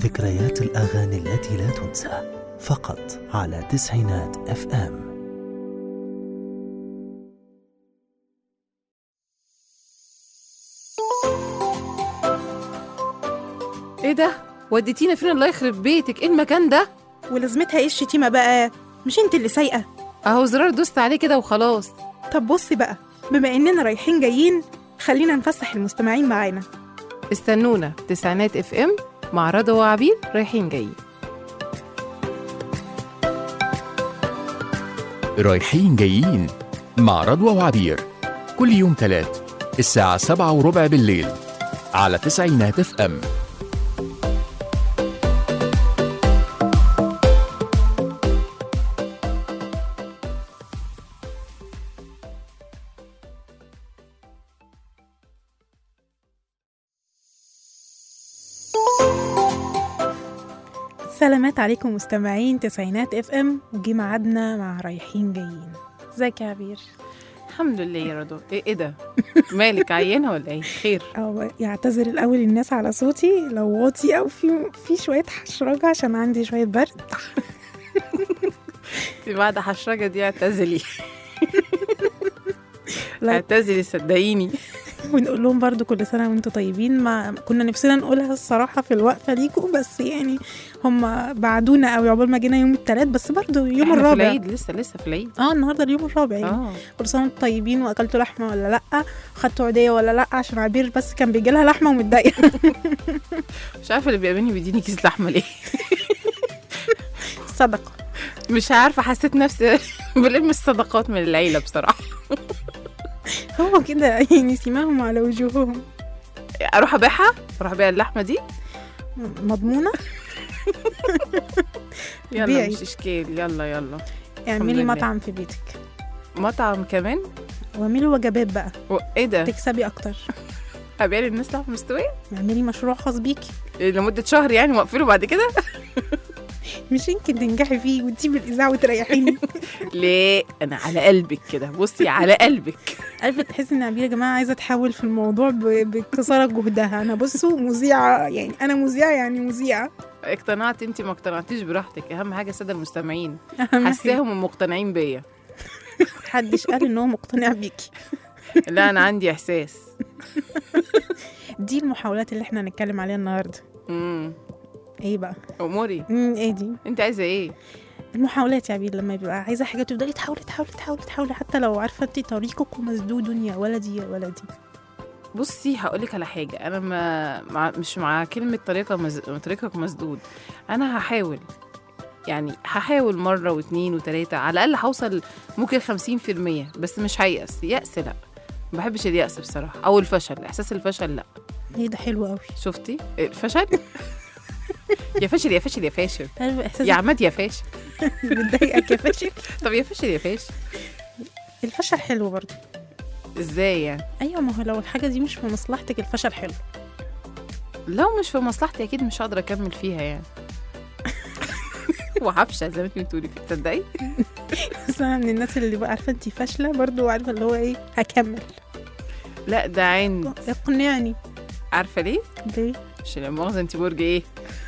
ذكريات الأغاني التي لا تنسى فقط على تسعينات اف ام ايه ده وديتينا فين الله يخرب بيتك ايه المكان ده ولازمتها ايه الشتيمة بقى مش انت اللي سايقة اهو زرار دوست عليه كده وخلاص طب بصي بقى بما اننا رايحين جايين خلينا نفسح المستمعين معانا استنونا تسعينات اف ام مع رضا وعبير رايحين جايين رايحين جايين مع رضوى وعبير كل يوم تلات الساعة سبعة وربع بالليل على تسعينات اف ام سلامات عليكم مستمعين تسعينات اف ام وجي ميعادنا مع رايحين جايين ازيك يا عبير الحمد لله يا رضا ايه ايه ده مالك عيانه ولا ايه خير او يعتذر الاول الناس على صوتي لو واطي او في في شويه حشرجه عشان عندي شويه برد بعد حشرجه دي اعتزلي لا. اعتزلي صدقيني ونقول لهم برضو كل سنه وانتم طيبين ما كنا نفسنا نقولها الصراحه في الوقفه ليكم بس يعني هم بعدونا قوي عقبال ما جينا يوم الثلاث بس برضو يوم إحنا في الرابع العيد لسه لسه في العيد اه النهارده اليوم الرابع يعني اه كل سنه وانتم طيبين واكلتوا لحمه ولا لا خدتوا عيديه ولا لا عشان عبير بس كان بيجي لها لحمه ومتضايقه مش عارفه اللي بيقابلني بيديني كيس لحمه ليه صدقه مش عارفه حسيت نفسي بلم الصدقات من العيله بصراحه هو كده يعني سيماهم على وجوههم اروح ابيعها اروح ابيع اللحمه دي مضمونه يلا بيعي. مش اشكال يلا يلا اعملي لله. مطعم في بيتك مطعم كمان واعملي وجبات بقى و- ايه ده تكسبي اكتر ابيع للناس لحمه مستويه اعملي مشروع خاص بيكي إيه، لمده شهر يعني واقفله بعد كده مش يمكن تنجحي فيه وتسيبي الاذاعه وتريحيني ليه انا على قلبك كده بصي على قلبك عارفه تحسي ان عبير يا جماعه عايزه تحول في الموضوع ب- باقتصار جهدها انا بصوا مذيعه يعني انا مذيعه يعني مذيعه اقتنعت انت ما اقتنعتيش براحتك اهم حاجه الساده المستمعين أهم حاجة. حاساهم مقتنعين بيا محدش قال ان هو مقتنع بيكي لا انا عندي احساس دي المحاولات اللي احنا هنتكلم عليها النهارده امم ايه بقى اموري امم ايه دي انت عايزه ايه المحاولات يا عبير لما يبقى عايزه حاجه تفضلي تحاولي تحاولي تحاولي تحاولي حتى لو عارفه انت طريقك مسدود يا ولدي يا ولدي بصي هقولك على حاجه انا ما مع مش مع كلمه طريقه مز... طريقك مسدود انا هحاول يعني هحاول مره واتنين وتلاته على الاقل هوصل ممكن 50% بس مش هيأس يأس لا ما بحبش اليأس بصراحه او الفشل احساس الفشل لا ايه ده حلو قوي شفتي الفشل يا فاشل يا فاشل يا فاشل عارف احساس يا عماد يا فاشل بتضايقك يا فاشل طب يا فاشل يا فاشل الفشل حلو برضه ازاي يعني ايوه ما هو لو الحاجه دي مش في مصلحتك الفشل حلو لو مش في مصلحتي اكيد مش هقدر اكمل فيها يعني وحفشه زي ما انت بتقولي تصدقي بس انا من الناس اللي بقى عارفه انت فاشله برضه عارفه اللي هو ايه هكمل لا ده عين اقنعني عارفه ليه ليه عشان لا مؤاخذه انت برج ايه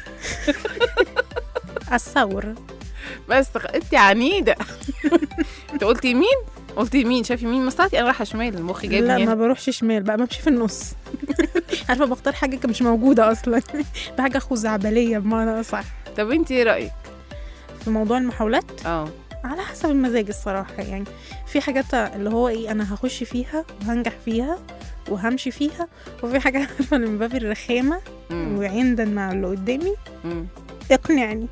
الثور بس خ- انت عنيده انت قلت يمين قلت يمين شايف يمين مصلحتي انا رايحه شمال المخ لا جايبني ما هنا بروحش شمال بقى بمشي في النص عارفه بختار حاجه كانت مش موجوده اصلا بحاجه خزعبليه بمعنى اصح طب انت ايه رايك في موضوع المحاولات اه على حسب المزاج الصراحه يعني في حاجات اللي هو ايه انا هخش فيها وهنجح فيها وهمشي فيها وفي حاجه عارفه من باب الرخامه مم. وعندا مع اللي قدامي مم. اقنعني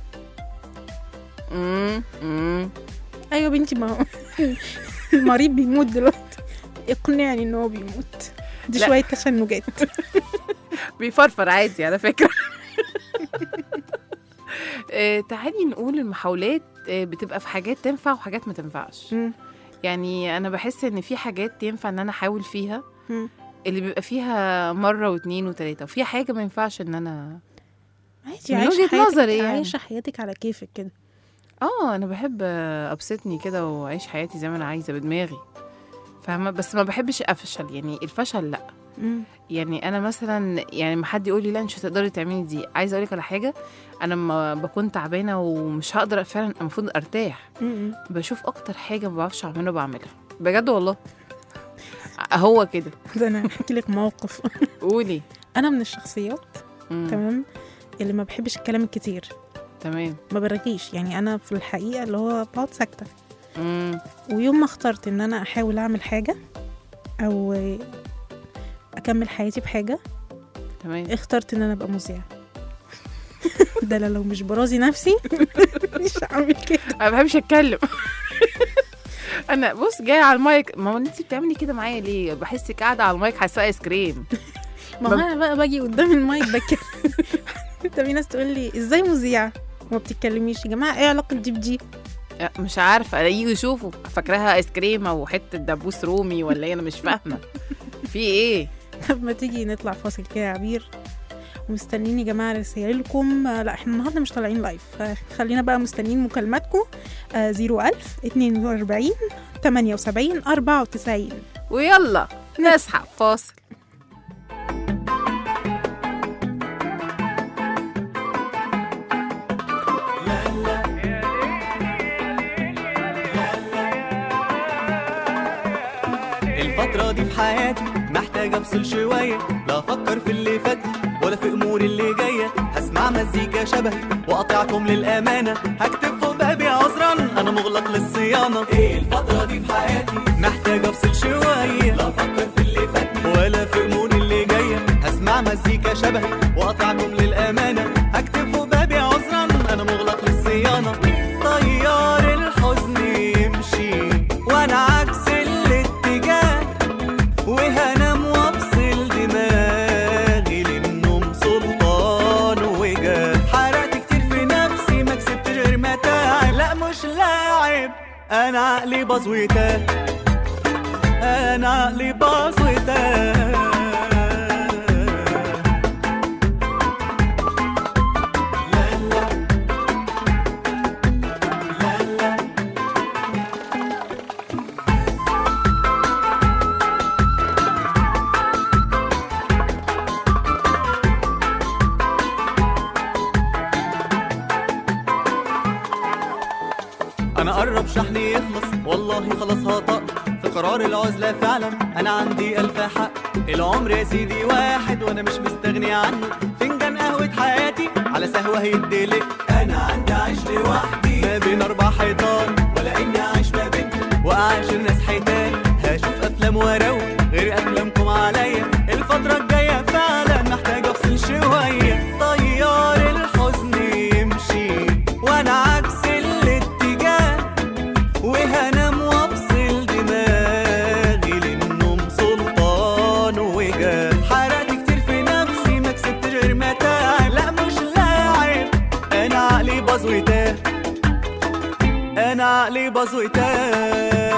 مم. مم. ايوه بنتي ما هو المريض بيموت دلوقتي اقنعني ان هو بيموت دي لا. شويه تشنجات بيفرفر عادي على فكره آه، تعالي نقول المحاولات آه، بتبقى في حاجات تنفع وحاجات ما تنفعش مم. يعني انا بحس ان في حاجات ينفع ان انا احاول فيها مم. اللي بيبقى فيها مره واتنين وتلاته وفي حاجه ما ينفعش ان انا عادي من عايشه وجهة حياتك نظري يعني. عايشه حياتك على كيفك كده اه انا بحب ابسطني كده واعيش حياتي زي ما انا عايزه بدماغي فاهمه بس ما بحبش افشل يعني الفشل لا مم. يعني انا مثلا يعني ما حد يقول لي لا مش هتقدري تعملي دي عايزه اقول لك على حاجه انا لما بكون تعبانه ومش هقدر فعلا المفروض ارتاح مم. بشوف اكتر حاجه ما بعرفش اعملها بعملها بجد والله هو كده ده انا احكي لك موقف قولي انا من الشخصيات مم. تمام اللي ما بحبش الكلام الكتير تمام ما برغيش يعني انا في الحقيقه اللي هو بقعد ساكته مم. ويوم ما اخترت ان انا احاول اعمل حاجه او اكمل حياتي بحاجه تمام اخترت ان انا ابقى مذيعه ده أنا لو مش براضي نفسي مش هعمل كده انا ما بحبش اتكلم انا بص جايه على المايك ما هو انت بتعملي كده معايا ليه بحسك قاعده على المايك حاسه ايس كريم ما هو انا بقى باجي قدام المايك بتكلم انت في ناس تقول لي ازاي مذيعه وما بتتكلميش يا جماعه ايه علاقه دي بدي مش عارفه يجوا يشوفوا فاكراها ايس كريم او حته دبوس رومي ولا ايه انا مش فاهمه في ايه طب ما تيجي نطلع فاصل كده يا عبير ومستنيين يا جماعه رسائلكم آه، لا احنا النهارده مش طالعين لايف خلينا بقى مستنيين مكالماتكم آه 01000 42 78 94 ويلا نسحب فاصل الفترة دي في حياتي محتاج افصل شوية لا افكر في اللي فات ولا في اموري اللي جاية هسمع مزيكا شبهي واقطعكم للامانة هكتب فوق بابي عذرا انا مغلق للصيانة ايه الفترة دي في حياتي محتاج افصل شوية لا افكر في اللي فات ولا في اموري اللي جاية هسمع مزيكا شبهي واقطعكم للامانة هكتب فوق بابي عذرا انا مغلق للصيانة طيار الحزن يمشي وانا عكس الاتجاه وهنام وافصل دماغي للنوم سلطان وجاه حرقت كتير في نفسي ما كسبت غير متاع لا مش لاعب انا عقلي باظ وتاه انا عقلي باظ وتاه انا قرب شحني يخلص والله خلاص هطق في قرار العزلة فعلا انا عندي الف حق العمر يا سيدي واحد وانا مش مستغني عنه فنجان قهوة حياتي على سهوة هيدلك انا عندي عيش لوحدي ما بين اربع حيطان ولا اني عايش ما بينكم واعاشر ناس حيتان هشوف افلام واروق غير افلامكم عليا الفترة الجاية فعلا محتاج افصل شوية طيار الحزن يمشي وانا عكس الاتجاه وهنام وافصل دماغي للنوم سلطان وجاه حرقت كتير في نفسي ما كسبت غير متاع لا مش لاعب انا عقلي باظ وتاه انا عقلي باظ وتاه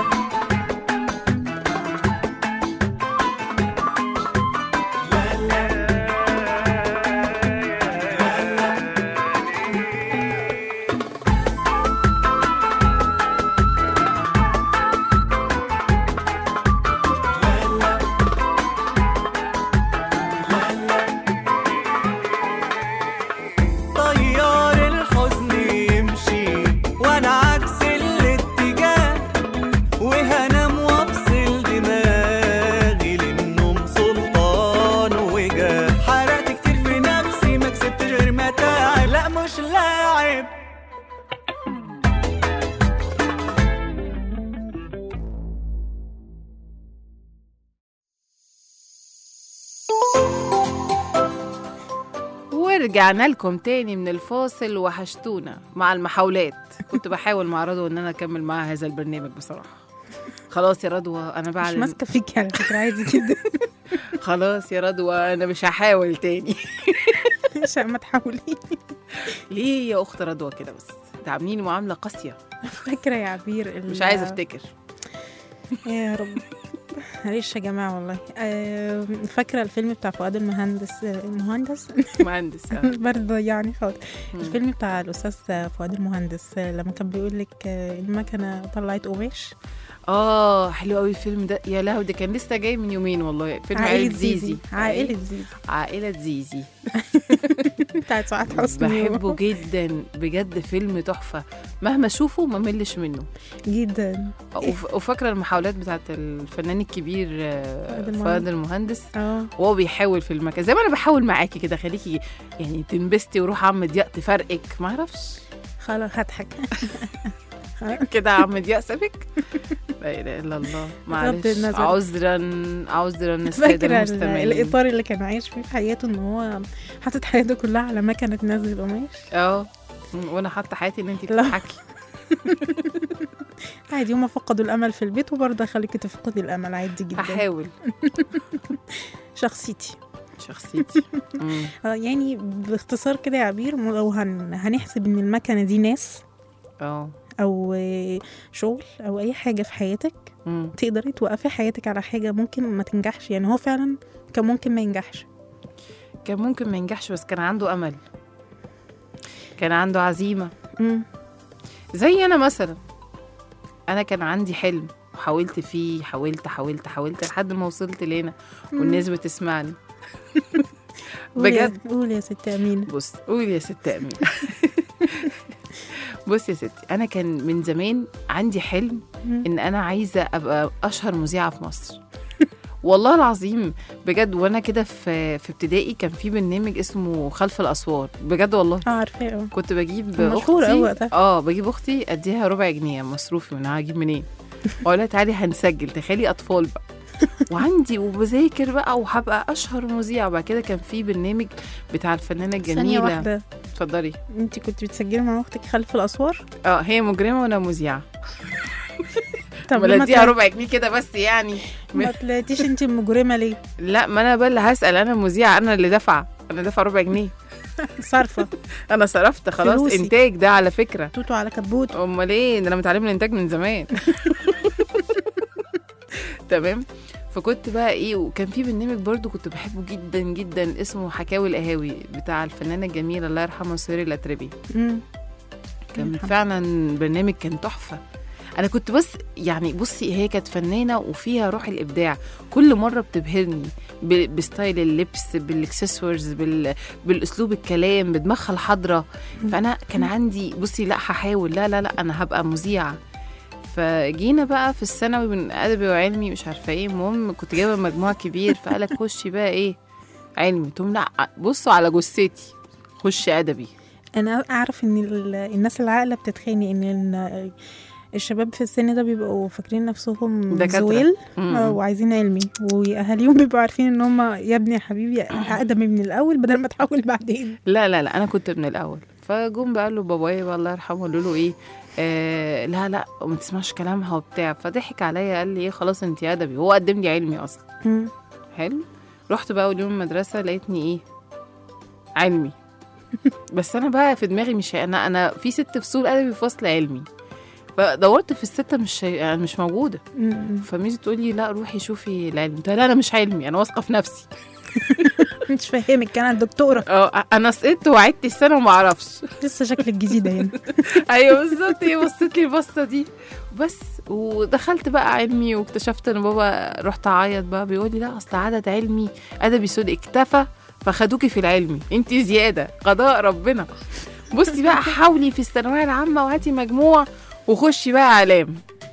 طيار الحزن يمشي وانا عكس الاتجاه وهنام وافصل دماغي للنوم سلطان وجاه حرقت كتير في نفسي ما كسبت غير متاع لا مش لاعب ورجعنا لكم تاني من الفاصل وحشتونا مع المحاولات كنت بحاول مع رضوى ان انا اكمل معاها هذا البرنامج بصراحه خلاص يا رضوى انا مش بعلم ماسكه فيكي على فكره عادي جدا خلاص يا رضوى انا مش هحاول تاني عشان ما تحاولي ليه يا اخت رضوى كده بس تعامليني معامله قاسيه فاكره يا عبير ال- مش عايزه افتكر يا رب معلش يا جماعه والله آه، فاكره الفيلم بتاع فؤاد المهندس آه، المهندس مهندس آه. برضه يعني خالص مم. الفيلم بتاع الاستاذ فؤاد المهندس آه، لما كان بيقول لك آه، المكنه طلعت قماش اه حلو قوي الفيلم ده يا لهوي ده كان لسه جاي من يومين والله فيلم عائلة زيزي زيزي عائلة زيزي عائلة زيزي بتاعت سعاد حسني بحبه جدا بجد فيلم تحفة مهما اشوفه ما ملش منه جدا وف- وفاكرة المحاولات بتاعت الفنان الكبير آه، فؤاد المهندس. فؤاد المهندس اه وهو بيحاول في المكان زي ما انا بحاول معاكي كده خليكي يعني تنبسطي وروح عم ضياء تفرقك ما اعرفش خلاص هضحك كده عم ضياء سابك لا اله الا الله معلش النظر. عذرا عذرا الساده فاكرة ال- المستمعين الإطار اللي كان عايش فيه في حياته إن هو حاطط حياته كلها على مكنة تنزل قماش اه وانا حاطه حياتي ان انت لا. تضحكي عادي هما فقدوا الأمل في البيت وبرضه خليكي تفقدي الأمل عادي جدا هحاول شخصيتي شخصيتي مم. آه، يعني باختصار كده يا عبير م- لو هن... هنحسب إن المكنة دي ناس اه أو آه، شغل أو أي حاجة في حياتك مم. تقدري توقفي حياتك على حاجة ممكن ما تنجحش يعني هو فعلا كان ممكن ما ينجحش كان ممكن ما ينجحش بس كان عنده امل كان عنده عزيمه مم. زي انا مثلا انا كان عندي حلم وحاولت فيه حاولت حاولت حاولت لحد ما وصلت لهنا والناس بتسمعني قول يا- بجد قول يا ست أمينة بص قولي يا ست امين بص يا ستي انا كان من زمان عندي حلم مم. ان انا عايزه ابقى اشهر مذيعه في مصر والله العظيم بجد وانا كده في في ابتدائي كان في برنامج اسمه خلف الاسوار بجد والله اه عارفاه اه كنت بجيب كان مشهور اختي أوي وقتها. اه بجيب اختي اديها ربع جنيه مصروفي وانا هجيب منين واقول لها تعالي هنسجل تخيلي اطفال بقى وعندي وبذاكر بقى وهبقى اشهر مذيعه وبعد كده كان في برنامج بتاع الفنانه ثانية الجميله واحدة اتفضلي انت كنت بتسجلي مع اختك خلف الاسوار اه هي مجرمه وانا مذيعه طب ولا ليه ما اديها طلع- ربع جنيه كده بس يعني ما طلعتيش انت المجرمة ليه لا ما انا بقى اللي هسال انا مذيعه انا اللي دافعه انا دافعه ربع جنيه صارفة انا صرفت خلاص فلوسي. انتاج ده على فكره توتو على كبوت امال ايه ده انا متعلمه الانتاج من زمان تمام فكنت بقى ايه وكان في برنامج برضو كنت بحبه جدا جدا اسمه حكاوي القهاوي بتاع الفنانه الجميله الله يرحمها سهير الاتربي مم. كان يرحمها. فعلا برنامج كان تحفه انا كنت بس يعني بصي هي كانت فنانه وفيها روح الابداع كل مره بتبهرني ب- بستايل اللبس بالاكسسوارز بال... بالاسلوب الكلام بدماغها الحاضره فانا كان عندي بصي لا هحاول لا لا لا انا هبقى مذيعه فجينا بقى في الثانوي من ادبي وعلمي مش عارفه ايه المهم كنت جايبه مجموع كبير فقالك خشي بقى ايه علمي قلت لهم لا بصوا على جثتي خشي ادبي انا اعرف ان ال- الناس العاقلة بتتخانق ان ال- الشباب في السن ده بيبقوا فاكرين نفسهم دكاترة. زويل مم. آه، وعايزين علمي واهاليهم بيبقوا عارفين ان هم يا ابني يا حبيبي اقدم من الاول بدل ما تحول بعدين لا لا لا انا كنت من الاول فجم بقى له بابايا بقى الله يرحمه قالوا له ايه آه لا لا وما تسمعش كلامها وبتاع فضحك عليا قال لي ايه خلاص انت ادبي هو قدم لي علمي اصلا مم. حلو رحت بقى اول يوم المدرسه لقيتني ايه علمي بس انا بقى في دماغي مش انا انا في ست فصول ادبي في فصل علمي فدورت في السته مش شي... يعني مش موجوده مم. فميزي تقول لي لا روحي شوفي العلم قلت لها لا انا مش علمي انا واثقه في نفسي مش فاهمك كان عندك دكتورة اه انا سقطت وعدت السنه وما اعرفش لسه شكلك جديدة هنا ايوه بالظبط هي بصت لي البصه دي بس ودخلت بقى علمي واكتشفت ان بابا رحت اعيط بقى بيقول لي لا اصل عدد علمي ادبي سود اكتفى فخدوكي في العلمي انت زياده قضاء ربنا بصي بقى حاولي في الثانويه العامه وهاتي مجموع وخشي بقى اعلام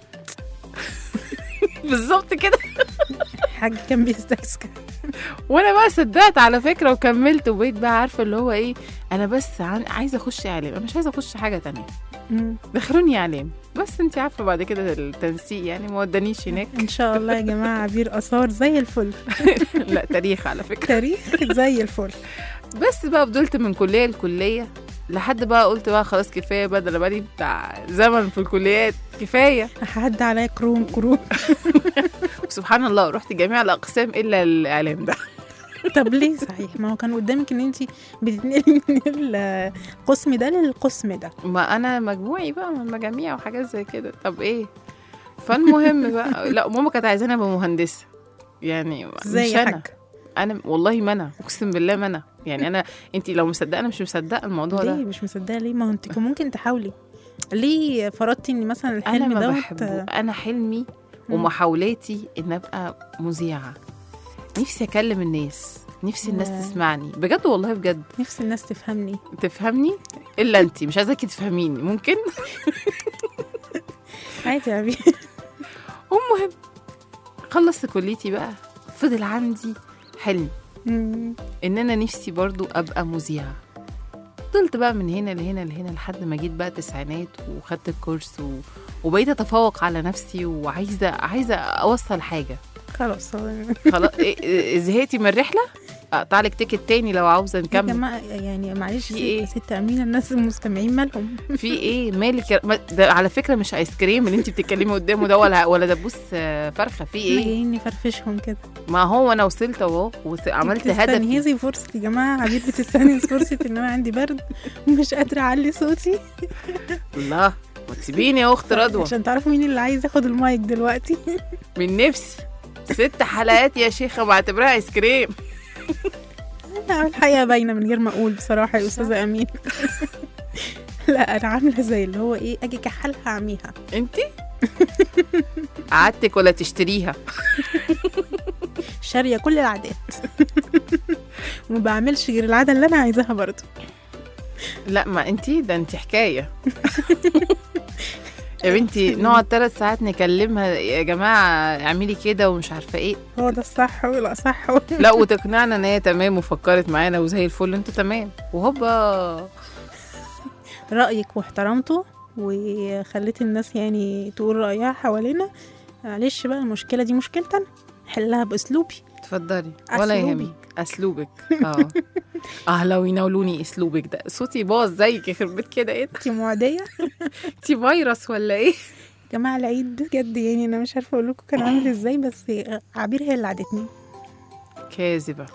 بالظبط كده حاج كان بيستسكى وانا بقى صدقت على فكره وكملت وبقيت بقى عارفه اللي هو ايه انا بس عن... عايزه اخش اعلام انا مش عايزه اخش حاجه تانية مم. دخلوني اعلام بس انت عارفه بعد كده التنسيق يعني ما ودانيش هناك ان شاء الله يا جماعة عبير اثار زي الفل لا تاريخ على فكره تاريخ زي الفل بس بقى فضلت من كليه لكليه لحد بقى قلت بقى خلاص كفايه بقى ده انا بقالي بتاع زمن في الكليات كفايه هعدي عليا كروم كروم سبحان الله رحت جميع الاقسام الا الاعلام ده طب ليه صحيح ما هو كان قدامك ان انت بتتنقلي من القسم ده للقسم ده ما انا مجموعي بقى من مجاميع وحاجات زي كده طب ايه فالمهم بقى لا ماما كانت عايزاني ابقى مهندسه يعني ازاي مش يا انا حاج انا والله ما انا اقسم بالله ما انا يعني انا انت لو مصدقه انا مش مصدقه الموضوع ليه ده مش مصدقه ليه ما هو انت كان ممكن تحاولي ليه فرضتي ان مثلا انا الحلم ما دوت بحبه انا حلمي مم. ومحاولاتي ان ابقى مذيعه نفسي اكلم الناس نفسي الناس و- تسمعني بجد والله بجد نفس الناس تفهمني تفهمني الا انت مش عايزاكي تفهميني ممكن عادي يا بيه المهم خلصت كليتي بقى فضل عندي حلم مم. ان انا نفسي برضو ابقى مذيعه فضلت بقى من هنا لهنا لهنا لحد ما جيت بقى تسعينات وخدت الكورس و... وبقيت اتفوق على نفسي وعايزه عايزه اوصل حاجه خلاص خلاص إيه- إيه، زهقتي من الرحله اقطع لك تيكت تاني لو عاوزه يا نكمل جماعة يعني معلش في إيه؟ ست أمينة الناس المستمعين مالهم في ايه مالك يا... ما- ده على فكره مش ايس كريم اللي انت بتتكلمي قدامه ده ولا ولا دبوس آه، فرخه في احنا ايه جايين نفرفشهم كده ما هو انا وصلت اهو وعملت هدفي تستنهزي فرصة يا جماعة عبيد بتستنهز فرصة إن أنا عندي برد ومش قادرة أعلي صوتي الله ما تسيبيني يا اخت رضوى عشان تعرفوا مين اللي عايز ياخد المايك دلوقتي من نفسي ست حلقات يا شيخه بعتبرها ايس كريم لا الحقيقة باينة من غير ما أقول بصراحة يا أستاذة أمين لا أنا عاملة زي اللي هو إيه أجي كحلها أعميها انت قعدتك ولا تشتريها شارية كل العادات وما بعملش غير العادة اللي أنا عايزاها برضه لا ما انت ده انت حكايه يا بنتي نقعد ثلاث ساعات نكلمها يا جماعه اعملي كده ومش عارفه ايه هو ده الصح ولا صح لا وتقنعنا ان هي تمام وفكرت معانا وزي الفل انتوا تمام وهوبا رأيك واحترمته وخليت الناس يعني تقول رأيها حوالينا معلش بقى المشكلة دي مشكلتنا حلها بأسلوبي اتفضلي ولا أسلوبي. يهمك اسلوبك اه اه لو يناولوني اسلوبك ده صوتي باظ زيك يخرب بيت كده ايه ده؟ انتي معدية انت فيروس ولا ايه جماعة العيد بجد يعني أنا مش عارفة أقول لكم كان عامل إزاي بس عبير هي اللي عادتني كاذبه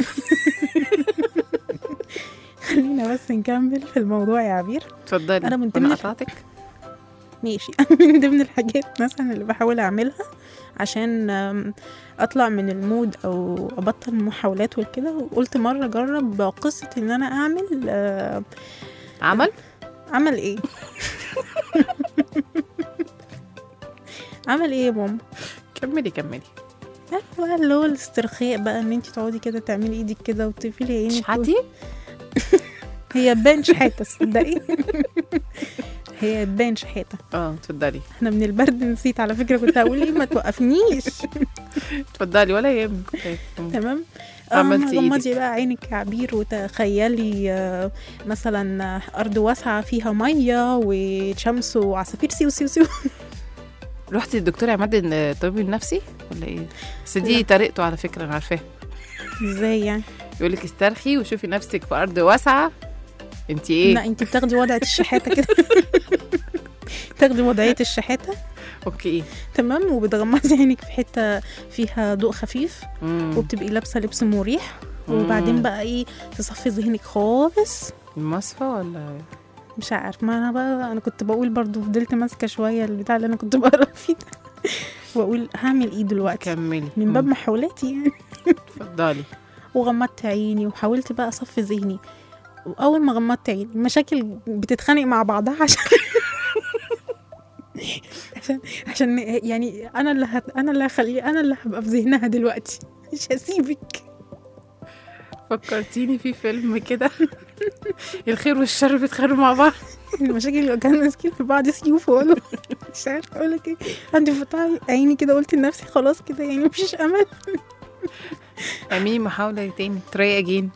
خلينا بس نكمل في الموضوع يا عبير اتفضلي أنا من ضمن أنا الح- قطعتك ماشي من ضمن الحاجات مثلا اللي بحاول اعملها عشان أم، اطلع من المود او ابطل المحاولات والكده وقلت مره اجرب قصه ان انا اعمل آه، عمل عمل ايه عمل ايه يا ماما كملي كملي عارفة بقى اللي هو الاسترخاء بقى ان انت تقعدي كده تعملي ايدك كده وتقفلي عينك شحاتي هي تبان شحاته تصدقي هي تبان شحاته اه اتفضلي احنا من البرد نسيت على فكره كنت هقول ايه ما توقفنيش اتفضلي ولا يهمك تمام عملتي آه، إيدك. غمضي بقى عينك يا عبير وتخيلي آه، مثلا آه، ارض واسعه فيها ميه وشمس وعصافير سيو سيو سيو رحتي للدكتور عماد الطبيب النفسي ولا ايه بس دي لا. طريقته على فكره انا عارفاها ازاي يعني يقول لك استرخي وشوفي نفسك في ارض واسعه انت ايه لا انت بتاخدي وضعة الشحاته كده تاخدي وضعيه الشحاته اوكي تمام وبتغمضي عينك في حته فيها ضوء خفيف مم. وبتبقي لابسه لبس مريح مم. وبعدين بقى ايه تصفي ذهنك خالص المصفى ولا مش عارف ما انا بقى انا كنت بقول برضو فضلت ماسكه شويه البتاع اللي انا كنت بقرا فيه ده واقول هعمل ايه دلوقتي كملي من باب مم. محاولاتي يعني اتفضلي وغمضت عيني وحاولت بقى اصفي ذهني واول ما غمضت عيني المشاكل بتتخانق مع بعضها عشان عشان عشان يعني انا اللي هت... انا اللي هخلي انا اللي هبقى في ذهنها دلوقتي مش هسيبك فكرتيني في فيلم كده الخير والشر بيتخانقوا مع بعض المشاكل كانوا ماسكين في بعض سيوف وقالوا مش عارفه اقول لك ايه عندي فتح عيني كده قلت لنفسي خلاص كده يعني مفيش امل اعملي محاولة تاني تراي اجين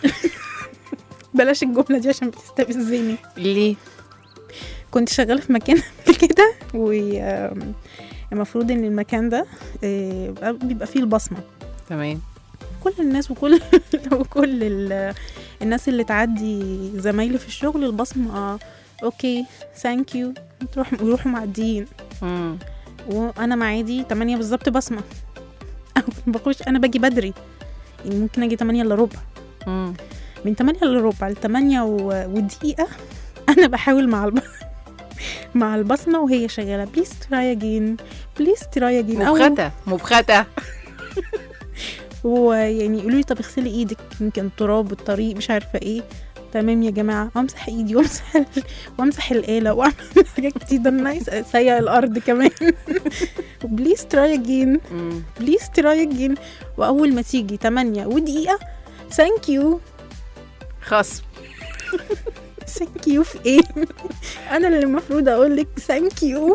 بلاش الجمله دي عشان بتستفزني ليه؟ كنت شغاله في مكان كده والمفروض ان المكان ده آه، بيبقى فيه البصمه تمام كل الناس وكل وكل ال- الناس اللي تعدي زمايلي في الشغل البصمه آه، اوكي ثانك يو تروح يروحوا معديين مم. وانا معادي 8 بالظبط بصمه أول ما بخش انا باجي بدري يعني ممكن اجي 8 الا ربع مم. من 8 الا ربع ل 8 و- ودقيقه انا بحاول مع الب... مع البصمه وهي شغاله بليز تراي اجين بليز تراي اجين مبختة مبختة ويعني يقولوا لي طب اغسلي ايدك يمكن تراب الطريق مش عارفه ايه تمام يا جماعه وامسح ايدي وامسح ال- وامسح الاله واعمل حاجات كتير ده نايس اسيق الارض كمان بليز تراي اجين مم. بليز تراي اجين واول ما تيجي 8 ودقيقه ثانك يو خصم ثانك يو في ايه انا اللي المفروض اقول لك ثانك يو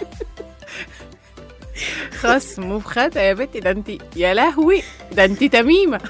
خصم وبخاتة يا بنتي ده انت يا لهوي ده انت تميمة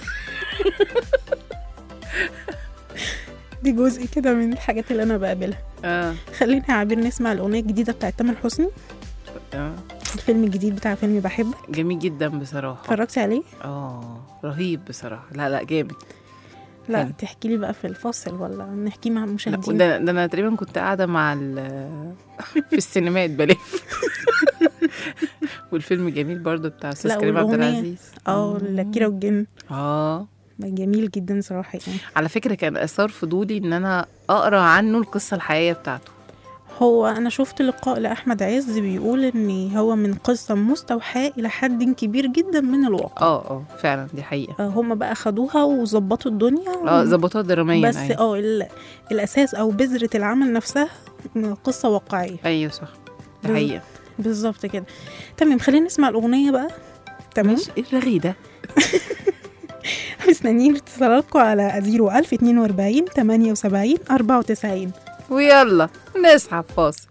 دي جزء كده من الحاجات اللي انا بقابلها اه خلينا يا عبير نسمع الاغنيه الجديده بتاعت تامر حسني اه الفيلم الجديد بتاع فيلم بحبك جميل جدا بصراحة اتفرجتي عليه اه رهيب بصراحة لا لا جامد لا حلو. تحكي لي بقى في الفاصل ولا نحكيه مع لا، المشاهدين ده, ده انا تقريبا كنت قاعدة مع ال في السينمات بلف والفيلم جميل برضو بتاع استاذ لا، كريم عبد والأغنية. العزيز اه الكيرة والجن اه جميل جدا صراحه يعني على فكرة كان اثار فضولي ان انا اقرا عنه القصة الحقيقية بتاعته هو انا شفت لقاء لاحمد عز بيقول ان هو من قصه مستوحاه الى حد كبير جدا من الواقع اه اه فعلا دي حقيقة آه، هم بقى خدوها وظبطوا الدنيا اه ظبطوها دراميا بس أيوة. اه ال- الاساس او بذره العمل نفسها قصه واقعيه ايوه صح دي بال- حقيقة بالظبط كده تمام خلينا نسمع الاغنيه بقى تمام ماشي ايه الرغي ده مستنيين اتصالاتكم على 01000 42 78 94 ويلا نسحب فاصل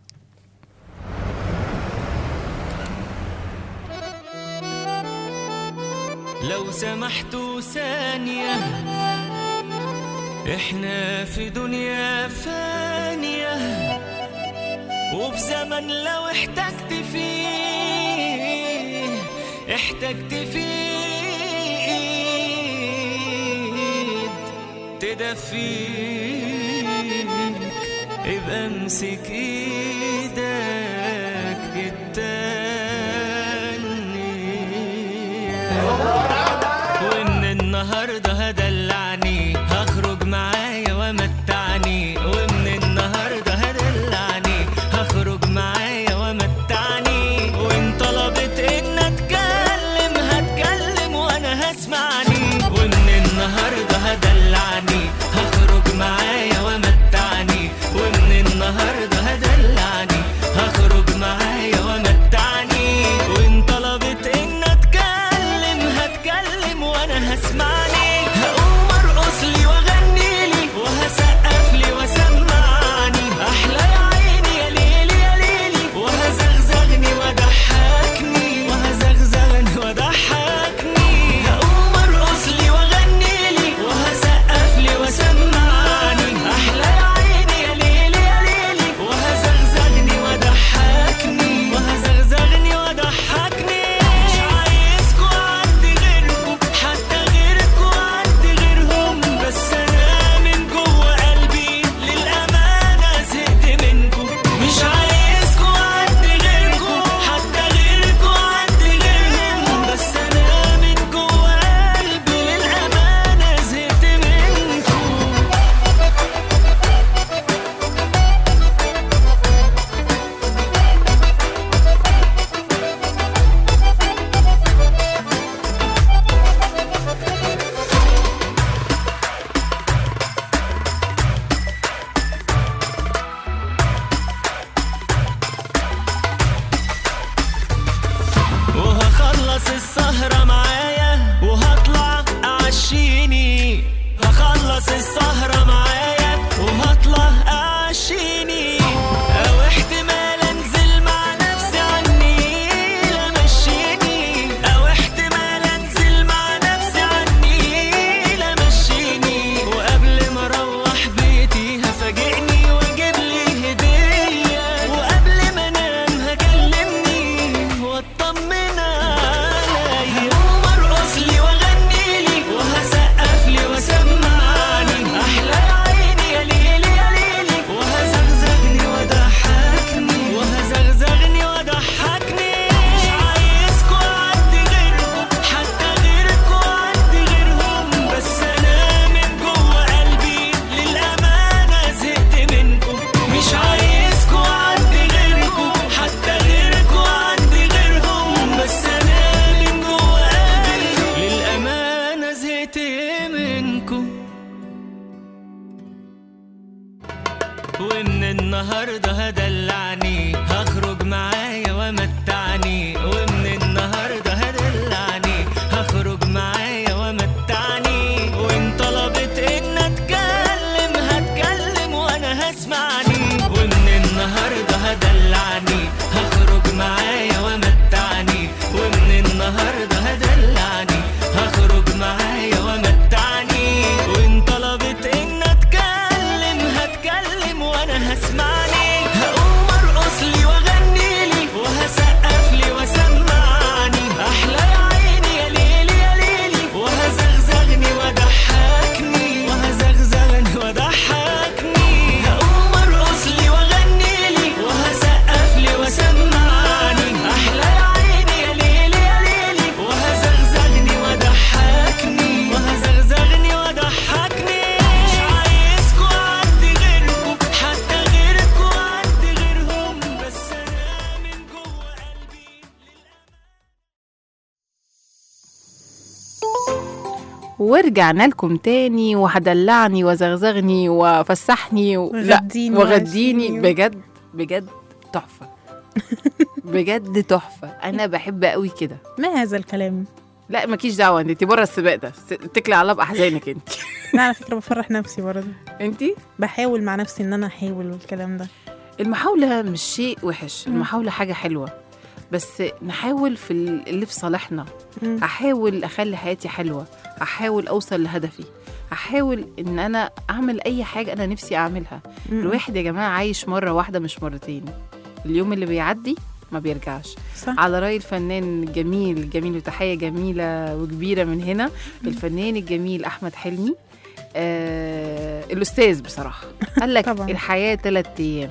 لو سمحتوا ثانية احنا في دنيا فانية وفي زمن لو احتجت فيه احتجت فيه ايد تدفيك ابقى امسك ايدك التانية وان النهارده هدلعني هخرج معايا ومتعني وان النهارده هدلعني هخرج معايا ومتعني وان طلبت ان اتكلم هتكلم وانا هسمعني وان النهارده هدلعني هخرج معايا ومتعني وان النهارده هدلعني هخرج معايا ومتعني وان طلبت ان اتكلم هتكلم وانا هسمعني هقوم ارقص لي واغني لي وهسقف لي وسمعني احلى يا عيني يا ليلي يا ليلي وهزغزغني وضحكني وهزغزغني وضحكني هقوم ارقص لي واغني لي وهسقف لي وسمعني احلى يا عيني يا ليلي يا ليلي وهزغزغني وضحكني وهزغزغني وضحكني مش عايزكوا عندي غيركم حتى غيركوا عندي غيرهم بس انا من جوه قلبي للامانه زهقت منكم مش عايزكوا عندي غيركم حتى غيركوا عندي غيرهم بس انا من جوه قلبي للامانه زهقت منكم وهخلص السهرة معايا وهطلع أعشيني هخلص السهرة معايا وهطلع أعشيني أو احتمال أنزل مع نفسي عني لمشيني أو احتمال أنزل مع نفسي عني لمشيني وقبل ما أروح بيتي هفاجئني وأجيب لي هدية وقبل ما أنام هكلمني واطمن عليا قوم ارقص لي واغني لي وهسقف لي وسمعني احلى ومن النهاردة هدلعني هخرج معايا ومتعني ومن النهاردة هدلعني هخرج معايا ومتعني وان طلبت ان اتكلم هتكلم وانا هسمعني ومن النهاردة هدلعني هخرج معايا ومتعني ومن النهاردة هدلعني هخرج معايا ومتعني وان طلبت ان اتكلم هتكلم وانا هسمعني هقوم ارقص لي واغني لي وهسقف لي وسمعني احلى يا عيني يا ليلي يا ليلي وهزغزغني وضحكني وهزغزغني وضحكني هقوم ارقص لي واغني لي وهسقف لي وسمعني احلى يا عيني يا ليلي يا ليلي وهزغزغني وضحكني وهزغزغني وضحكني مش عايزكوا عندي غيركم حتى غيركوا عندي غيرهم بس انا من جوه قلبي ورجعنا لكم تاني وهدلعني وزغزغني وفسحني و... لا وغديني وغديني وعشيني. بجد بجد تحفة بجد تحفة أنا بحب قوي كده ما هذا الكلام لا مالكيش دعوة انت بره السباق ده س- اتكلي على الله بأحزانك انت لا على فكره بفرح نفسي برضه انت بحاول مع نفسي ان انا احاول والكلام ده المحاولة مش شيء وحش مم. المحاولة حاجة حلوة بس نحاول في ال- اللي في صالحنا مم. احاول اخلي حياتي حلوه احاول اوصل لهدفي احاول ان انا اعمل اي حاجه انا نفسي اعملها مم. الواحد يا جماعه عايش مره واحده مش مرتين اليوم اللي بيعدي ما بيرجعش صح على رأي الفنان الجميل الجميل وتحية جميلة وكبيرة من هنا الفنان الجميل أحمد حلمي آه الأستاذ بصراحة قال لك طبعاً. الحياة ثلاث أيام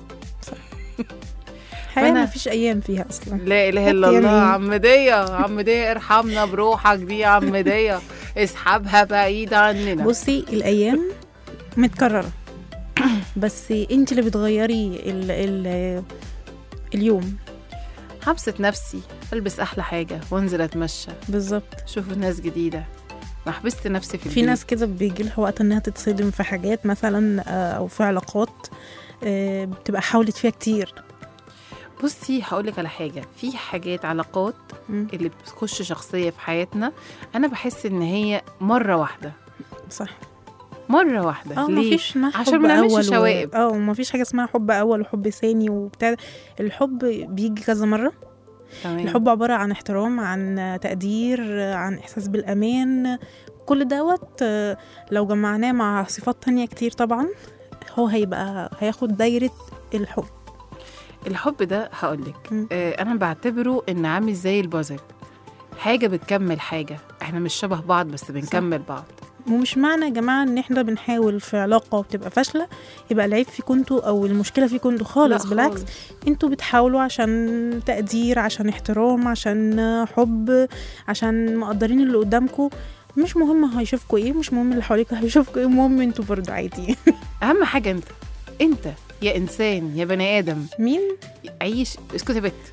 حياه فأنا- ما فيش ايام فيها اصلا لا اله الا يا الله مين؟ عمديه عمديه ارحمنا بروحك دي يا عمديه اسحبها بعيد عننا بصي الايام متكرره بس انت اللي بتغيري ال ال اليوم هبسط نفسي البس احلى حاجه وانزل اتمشى بالظبط اشوف ناس جديده ما حبست نفسي في في البيت. ناس كده بيجي لها وقت انها تتصدم في حاجات مثلا آه، او في علاقات آه، بتبقى حاولت فيها كتير بصي هقول لك على حاجه في حاجات علاقات مم. اللي بتخش شخصيه في حياتنا انا بحس ان هي مره واحده صح مره واحده اه ليه مفيش اسمها عشان حب ما نعملش اول و- شوائب. اه مفيش حاجه اسمها حب اول وحب ثاني وبتاع الحب بيجي كذا مره تمام الحب عباره عن احترام عن تقدير عن احساس بالامان كل دوت آه، لو جمعناه مع صفات تانية كتير طبعا هو هيبقى هياخد دايره الحب الحب ده هقول لك مم. آه انا بعتبره ان عامل زي البازل حاجه بتكمل حاجه احنا مش شبه بعض بس بنكمل بعض ومش معنى يا جماعه ان احنا بنحاول في علاقه وبتبقى فاشله يبقى العيب فيكم انتوا او المشكله فيكم انتوا خالص لا بالعكس انتوا بتحاولوا عشان تقدير عشان احترام عشان حب عشان مقدرين اللي قدامكم مش مهم هيشوفكوا ايه مش مهم اللي حواليكوا هيشوفكوا ايه المهم انتوا برضه عادي اهم حاجه انت انت يا انسان يا بني ادم مين عيش اسكت يا بت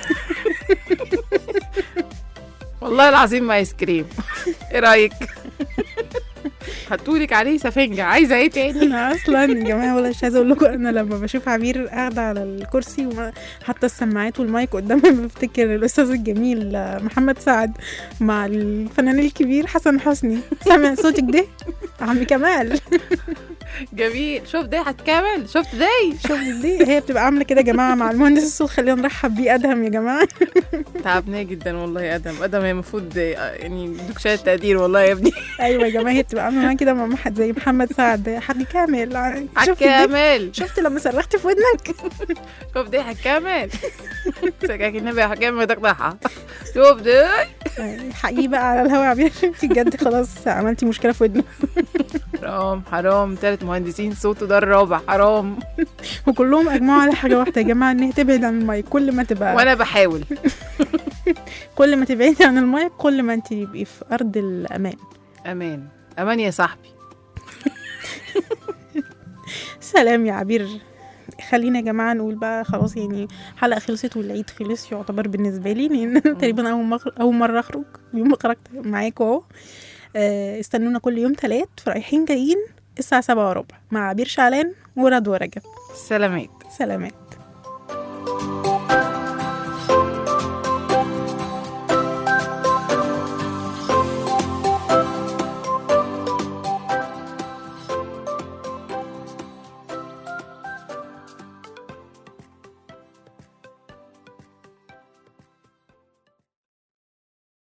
والله العظيم ما ايس كريم ايه رايك هتقولك عليه سفنجة عايزة ايه تاني انا اصلا يا جماعه ولا مش عايزه اقول لكم انا لما بشوف عبير قاعده على الكرسي وحتى السماعات والمايك قدامها بفتكر الاستاذ الجميل آه، محمد سعد مع الفنان الكبير حسن حسني سامع صوتك ده عم كمال جميل شوف ده هتكمل شفت ده شوف دي هي بتبقى عامله كده يا جماعه مع المهندس الصوت خلينا نرحب بيه ادهم يا جماعه تعبناه جدا والله يا ادم ادم هي المفروض يعني يدوك شهاده تقدير والله يا ابني ايوه يا جماعه هي بتبقى عامله معاها كده مع واحد زي محمد سعد حاج كامل شفت دي هتكمل شفت لما صرختي في ودنك شوف ده هتكمل سكاك النبي هتكمل تقطعها شوف ده حقيقي بقى على الهوا يا عبير انت بجد خلاص عملتي مشكله في ودنك حرام حرام تالت مهندسين صوته ده الرابع حرام وكلهم اجمعوا على حاجه واحده يا جماعه ان هي تبعد عن المايك كل ما تبقى وانا بحاول كل ما تبعدي عن المايك كل ما انت تبقي في ارض الامان امان امان يا صاحبي سلام يا عبير خلينا يا جماعه نقول بقى خلاص يعني حلقه خلصت والعيد خلص يعتبر بالنسبه لي لان تقريبا اول مره اول مره اخرج يوم ما خرجت معاكم اهو آه، استنونا كل يوم تلات في رايحين جايين الساعة سبعة وربع مع عبير شعلان ورضوى رجب سلامات سلامات